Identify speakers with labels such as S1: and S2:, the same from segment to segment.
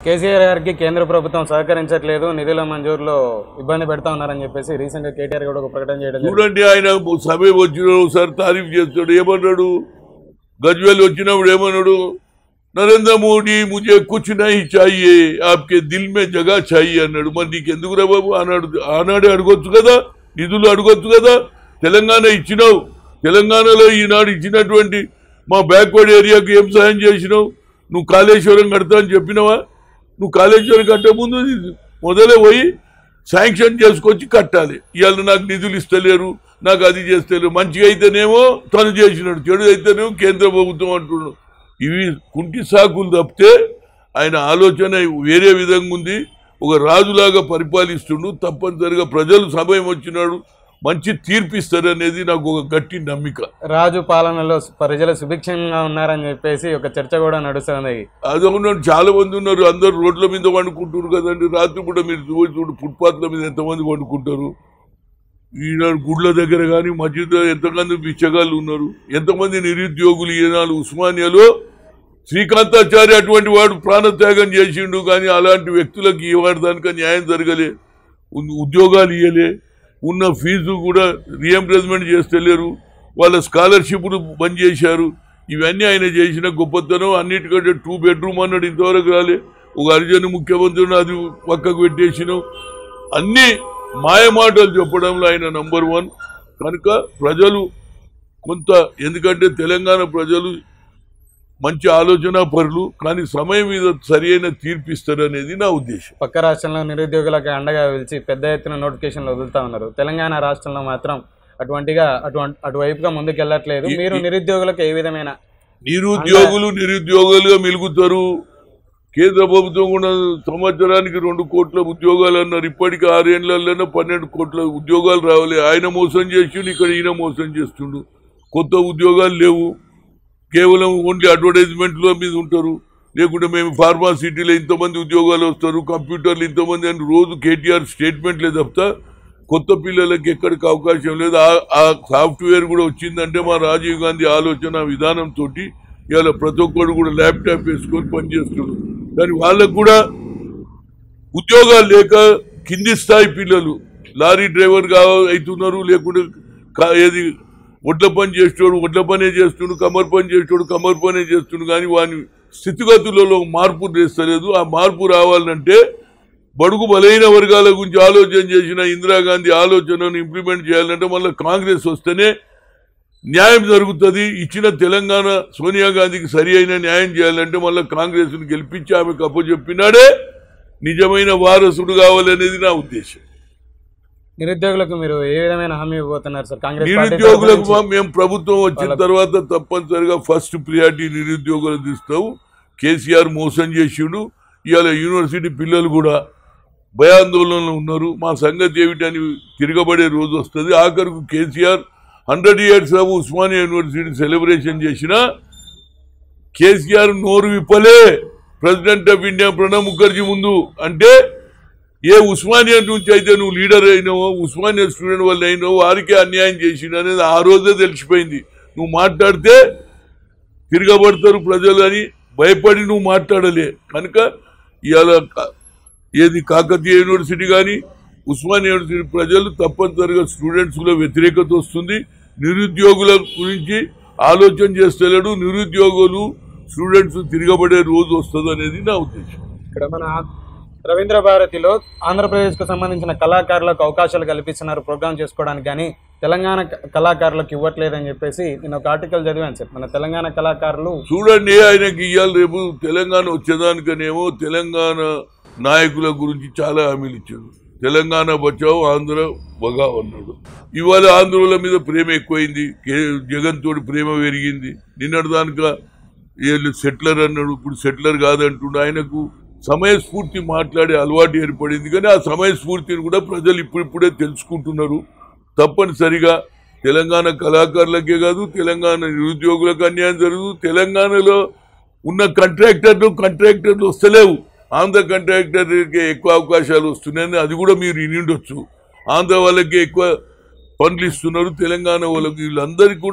S1: కేసీఆర్ గారికి కేంద్ర ప్రభుత్వం సహకరించట్లేదు నిధుల మంజూరులో ఇబ్బంది పెడతా ఉన్నారని చెప్పేసి రీసెంట్ గా కేటీఆర్ కూడా ఒక ప్రకటన చేయడం జరిగింది.
S2: చూడండి ఆయన సమయం వచ్చిన ఒకసారి తారీఫ్ చేస్తాడు ఏమన్నాడు గజ్వేల్ వచ్చినప్పుడు ఏమన్నాడు నరేంద్ర మోడీ ముझे కుచ్ నహీ చాహియే ఆప్కే దిల్ మే జగా చాహియే అన్నాడు మరి నీకు ఎందుకు రా బాబు ఆనాడు ఆనాడే అడగొచ్చు కదా నిధులు అడగొచ్చు కదా తెలంగాణ ఇచ్చినావు తెలంగాణలో ఈనాడు ఇచ్చినటువంటి మా బ్యాక్వర్డ్ ఏరియాకు ఏం సహాయం చేసినావు నువ్వు కాళేశ్వరం కడతా అని చెప్పినావా నువ్వు కాళేశ్వరం కట్టే ముందు మొదలే పోయి శాంక్షన్ చేసుకొచ్చి కట్టాలి ఇవాళ నాకు నిధులు ఇస్తలేరు నాకు అది చేస్తలేరు మంచిగా అయితేనేమో తను చేసినాడు చెడు అయితేనేమో కేంద్ర ప్రభుత్వం అంటున్నాడు ఇవి కుంటి సాకులు తప్పితే ఆయన ఆలోచన వేరే విధంగా ఉంది ఒక రాజులాగా పరిపాలిస్తుండు తప్పనిసరిగా ప్రజలు సమయం వచ్చినాడు మంచి తీర్పు ఇస్తారనేది నాకు ఒక గట్టి నమ్మిక
S1: రాజు పాలనలో ప్రజలు సుభిక్షంగా ఉన్నారని చెప్పేసి ఒక చర్చ కూడా నడుస్తుంది
S2: అదే ఉన్నాడు చాలా మంది ఉన్నారు అందరు రోడ్ల మీద వండుకుంటారు కదండి రాత్రి పూట మీరు చూడు చూడు ఫుట్పాత్ల మీద ఎంతమంది వండుకుంటారు ఈనాడు గుడ్ల దగ్గర కానీ మధ్యలో ఎంతమంది బిచ్చగాళ్ళు ఉన్నారు ఎంతమంది నిరుద్యోగులు ఈనాడు ఉస్మానియాలో శ్రీకాంతాచారి అటువంటి వాడు ప్రాణత్యాగం చేసిండు కానీ అలాంటి వ్యక్తులకు ఇవ్వడు దానిక న్యాయం జరగలే ఉ- ఉద్యోగాలు ఇవ్వలే ఉన్న ఫీజు కూడా రియంబర్స్మెంట్ చేస్తలేరు వాళ్ళ స్కాలర్షిప్లు బంద్ చేశారు ఇవన్నీ ఆయన చేసిన గొప్పతనం అన్నిటికంటే టూ బెడ్రూమ్ అన్నాడు ఇంతవరకు రాలే ఒక అర్జున ముఖ్యమంత్రిని అది పక్కకు పెట్టేసినాం అన్ని మాయమాటలు చెప్పడంలో ఆయన నంబర్ వన్ కనుక ప్రజలు కొంత ఎందుకంటే తెలంగాణ ప్రజలు మంచి ఆలోచన పరులు కానీ సమయం మీద సరి అయిన తీర్పిస్తారు అనేది నా ఉద్దేశం
S1: పక్క రాష్ట్రంలో నిరుద్యోగులకు అండగా పిలిచి పెద్ద ఎత్తున నోటిఫికేషన్లు వదులుతా ఉన్నారు తెలంగాణ రాష్ట్రంలో మాత్రం అటువంటిగా అటువంటి అటువైపుగా ముందుకు వెళ్ళట్లేదు
S2: ఈ-
S1: మీరు
S2: ఈ-
S1: నిరుద్యోగులకు ఏ విధమైన
S2: నిరుద్యోగులు నిరుద్యోగులుగా మిలుగుతారు కేంద్ర ప్రభుత్వం కూడా సంవత్సరానికి రెండు కోట్ల ఉద్యోగాలు అన్నారు ఇప్పటికి ఆరేళ్లలోనే పన్నెండు కోట్ల ఉద్యోగాలు రావాలి ఆయన మోసం చేసిండు ఇక్కడ ఈయన మోసం చేస్తుండు కొత్త ఉద్యోగాలు లేవు కేవలం ఓన్లీ అడ్వర్టైజ్మెంట్లో మీద ఉంటారు లేకుంటే మేము ఫార్మాసిటీలో ఇంతమంది ఉద్యోగాలు వస్తారు కంప్యూటర్లు ఇంతమంది అని రోజు కేటీఆర్ స్టేట్మెంట్లే తప్ప కొత్త పిల్లలకి ఎక్కడికి అవకాశం లేదు ఆ- ఆ సాఫ్ట్వేర్ కూడా వచ్చిందంటే మా రాజీవ్ గాంధీ ఆలోచన విధానంతో ఇవాళ ప్రతి ఒక్కరు కూడా ల్యాప్టాప్ వేసుకొని పనిచేస్తున్నారు కానీ వాళ్ళకు కూడా ఉద్యోగాలు లేక కింది స్థాయి పిల్లలు లారీ డ్రైవర్ గా అవుతున్నారు లేకుంటే కా- ఏది ఒడ్ల పని చేసేవాడు ఒడ్ల పనే చేస్తుండు కమర్ పని చేసేవాడు కమర్ పనే చేస్తుండు కానీ వాని స్థితిగతులలో మార్పు తెస్తలేదు ఆ మార్పు రావాలంటే బడుగు బలైన వర్గాల గురించి ఆలోచన చేసిన ఇందిరాగాంధీ ఆలోచనను ఇంప్లిమెంట్ చేయాలంటే మళ్ళీ కాంగ్రెస్ వస్తేనే న్యాయం జరుగుతుంది ఇచ్చిన తెలంగాణ సోనియా గాంధీకి సరి అయిన న్యాయం చేయాలంటే మళ్ళీ కాంగ్రెస్ను గెలిపించి ఆమెకు అప్పచెప్పినాడే నిజమైన వారసుడు కావాలనేది నా ఉద్దేశం
S1: నిరుద్యోగులకు మీరు ఏ విధమైన హామీ ఇవ్వబోతున్నారు సార్ కాంగ్రెస్ పార్టీ తరఫు
S2: నిరుద్యోగులకు
S1: నుంచి?
S2: మా- మేము ప్రభుత్వం వచ్చిన
S1: వాళ్ళ-
S2: తర్వాత తప్పనిసరిగా ఫస్ట్ ప్రియారిటీ నిరుద్యోగులకు ఇస్తావు కేసీఆర్ మోసం చేసిండు ఇవాళ యూనివర్సిటీ పిల్లలు కూడా భయాందోళనలో ఉన్నారు మా సంగతి ఏమిటని తిరగబడే రోజు వస్తుంది ఆఖరుకు KCR hundred years of Osmania university celebration చేసిన కేసీఆర్ నోరు విప్పలే president of India Pranab Mukherjee ముందు అంటే ఏ ఉస్మానియా నుంచి అయితే నువ్వు లీడర్ అయినావో ఉస్మానియా స్టూడెంట్ వల్ల అయినావో వారికే అన్యాయం చేసిండు అనేది ఆ రోజే తెలిసిపోయింది నువ్వు మాట్లాడితే తిరగబడతారు ప్రజలు అని భయపడి నువ్వు మాట్లాడలే కనుక ఇవాళ క- ఏది కాకతీయ యూనివర్సిటీ కానీ ఉస్మానియా యూనివర్సిటీ ప్రజలు తప్పనిసరిగా స్టూడెంట్స్లో వ్యతిరేకత వస్తుంది నిరుద్యోగుల గురించి ఆలోచన చేస్తలేడు నిరుద్యోగులు స్టూడెంట్స్ తిరగబడే రోజు వస్తుంది అనేది నా ఉద్దేశం
S1: ఇక్కడ మన రవీంద్ర భారతిలో ఆంధ్రప్రదేశ్ కు సంబంధించిన కళాకారులకు అవకాశాలు కల్పిస్తున్నారు ప్రోగ్రామ్ చేసుకోవడానికి కానీ తెలంగాణ క- కళాకారులకు ఇవ్వట్లేదని చెప్పేసి నేను ఒక ఆర్టికల్ చదివాను సార్ మన తెలంగాణ కళాకారులు
S2: చూడండి ఆయనకి ఇవాళ రేపు తెలంగాణ వచ్చేదానికనేమో తెలంగాణ నాయకుల గురించి చాలా హామీలు ఇచ్చాడు తెలంగాణ బచావు ఆంధ్ర బగా అన్నాడు ఇవాళ ఆంధ్రుల మీద ప్రేమ ఎక్కువైంది కే- జగన్ తోటి ప్రేమ పెరిగింది నిన్నటి దానిక వీళ్ళు సెటిలర్ అన్నాడు ఇప్పుడు సెటిలర్ కాదంటుండు ఆయనకు సమయస్ఫూర్తి మాట్లాడే అలవాటు ఏర్పడింది కానీ ఆ సమయస్ఫూర్తిని కూడా ప్రజలు ఇప్పుడిప్పుడే తెలుసుకుంటున్నారు తప్పనిసరిగా తెలంగాణ కళాకారులకే కాదు తెలంగాణ నిరుద్యోగులకు అన్యాయం జరుగుతుంది తెలంగాణలో ఉన్న కాంట్రాక్టర్లు కాంట్రాక్టర్లు వస్తలేవు ఆంధ్ర కాంట్రాక్టర్కి ఎక్కువ అవకాశాలు వస్తున్నాయని అది కూడా మీరు వినిండొచ్చు ఆంధ్ర వాళ్ళకి ఎక్కువ పనులు ఇస్తున్నారు తెలంగాణ వాళ్ళకి వీళ్ళందరికీ కూడా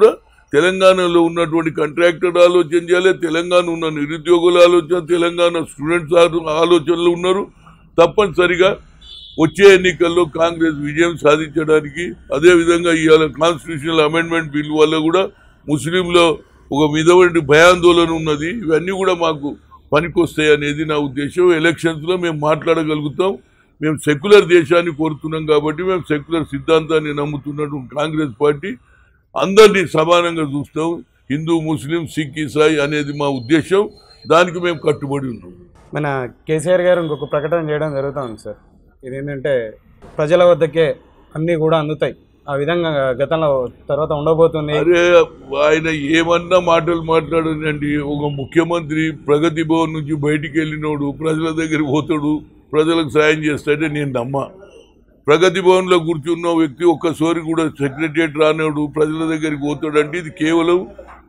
S2: తెలంగాణలో ఉన్నటువంటి కాంట్రాక్టర్ ఆలోచన చేయాలి తెలంగాణ ఉన్న నిరుద్యోగుల ఆలోచన తెలంగాణ స్టూడెంట్స్ ఆ- ఆలోచనలు ఉన్నారు తప్పనిసరిగా వచ్చే ఎన్నికల్లో కాంగ్రెస్ విజయం సాధించడానికి అదేవిధంగా ఇవాళ కాన్స్టిట్యూషనల్ అమెండ్మెంట్ బిల్ వల్ల కూడా ముస్లింలో ఒక విధమైన భయాందోళన ఉన్నది ఇవన్నీ కూడా మాకు పనికొస్తాయి అనేది నా ఉద్దేశం ఎలక్షన్స్లో మేము మాట్లాడగలుగుతాం మేము సెక్యులర్ దేశాన్ని కోరుతున్నాం కాబట్టి మేము సెక్యులర్ సిద్ధాంతాన్ని నమ్ముతున్నటువంటి కాంగ్రెస్ పార్టీ అందరినీ సమానంగా చూస్తాం హిందూ ముస్లిం సిక్ ఇసాయి అనేది మా ఉద్దేశం దానికి మేము కట్టుబడి ఉన్నాం
S1: మన కేసీఆర్ గారు ఇంకొక ప్రకటన చేయడం జరుగుతుంది సార్ ఇది ఏంటంటే ప్రజల వద్దకే అన్నీ కూడా అందుతాయి ఆ విధంగా గతంలో తర్వాత ఉండబోతుంది
S2: అరే ఆయన ఏమన్నా మాటలు మాట్లాడనండి ఒక ముఖ్యమంత్రి ప్రగతి భవన్ నుంచి బయటికి వెళ్ళినోడు ప్రజల దగ్గరికి పోతాడు ప్రజలకు సాయం చేస్తాడే నేను నమ్మా ప్రగతి భవన్లో కూర్చున్న వ్యక్తి ఒక్కసారి కూడా సెక్రటరియట్ రానోడు ప్రజల దగ్గరికి పోతాడంటే ఇది కేవలం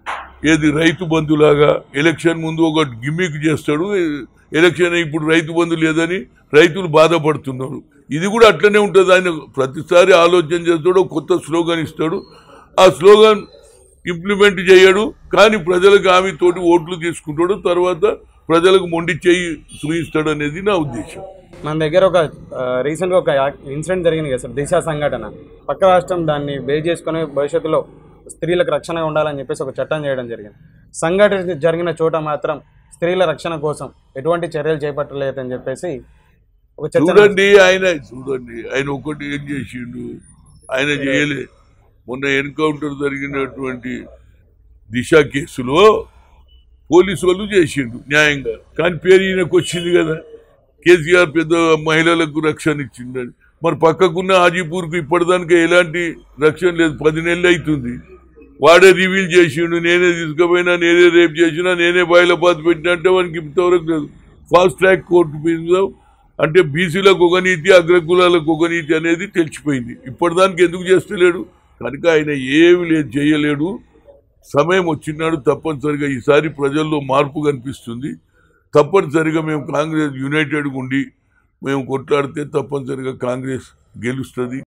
S2: ఏది రైతు బంధులాగా ఎలక్షన్ ముందు ఒక గిమ్మిక్ చేస్తాడు ఎలక్షన్ ఇప్పుడు రైతు బంధు లేదని రైతులు బాధపడుతున్నారు ఇది కూడా అట్లనే ఉంటుంది ఆయన ప్రతిసారి ఆలోచన చేస్తాడు ఒక కొత్త స్లోగన్ ఇస్తాడు ఆ స్లోగన్ ఇంప్లిమెంట్ చేయడు కానీ ప్రజలకు హామీ తోటి ఓట్లు తీసుకుంటాడు తర్వాత ప్రజలకు మొండి చేయి చూయిస్తాడు అనేది నా ఉద్దేశం
S1: మన దగ్గర ఒక రీసెంట్గా ఒక ఇన్సిడెంట్ జరిగింది కదా సార్ దిశ సంఘటన పక్క రాష్ట్రం దాన్ని బేస్ చేసుకొని భవిష్యత్తులో స్త్రీలకు రక్షణగా ఉండాలని చెప్పేసి ఒక చట్టం చేయడం జరిగింది సంఘటన జరిగిన చోట మాత్రం స్త్రీల రక్షణ కోసం ఎటువంటి చర్యలు చేపట్టలేదని చెప్పేసి ఒక చర్చ
S2: చూడండి ఆయన చూడండి ఆయన ఒకటి ఏం చేసిండు ఆయన చేయలే మొన్న ఎన్కౌంటర్ జరిగినటువంటి దిశ కేసులో పోలీసు వాళ్ళు చేసిండు న్యాయంగా కానీ పేరు ఈయనకు వచ్చింది కదా కేసీఆర్ పెద్ద మహిళలకు రక్షణ ఇచ్చిండని మరి పక్కకున్న హాజీపూర్కు ఇప్పటిదానికి ఎలాంటి రక్షణ లేదు పది నెలలు అవుతుంది వాడే రివీల్ చేసిండు నేనే తీసుకుపోయినా నేనే రేపు చేసినా నేనే బయలుపాత పెట్టినా అంటే వానికి ఇంతవరకు లేదు ఫాస్ట్ ట్రాక్ కోర్టు మీద అంటే బీసీలకు ఒక నీతి అగ్రకులాలకు ఒక నీతి అనేది తెలిసిపోయింది ఇప్పటిదానికి ఎందుకు చేస్తలేడు కనుక ఆయన ఏమి లేదు చేయలేడు సమయం వచ్చినాడు తప్పనిసరిగా ఈసారి ప్రజల్లో మార్పు కనిపిస్తుంది తప్పనిసరిగా మేము కాంగ్రెస్ యునైటెడ్గా ఉండి మేము కొట్లాడితే తప్పనిసరిగా కాంగ్రెస్ గెలుస్తుంది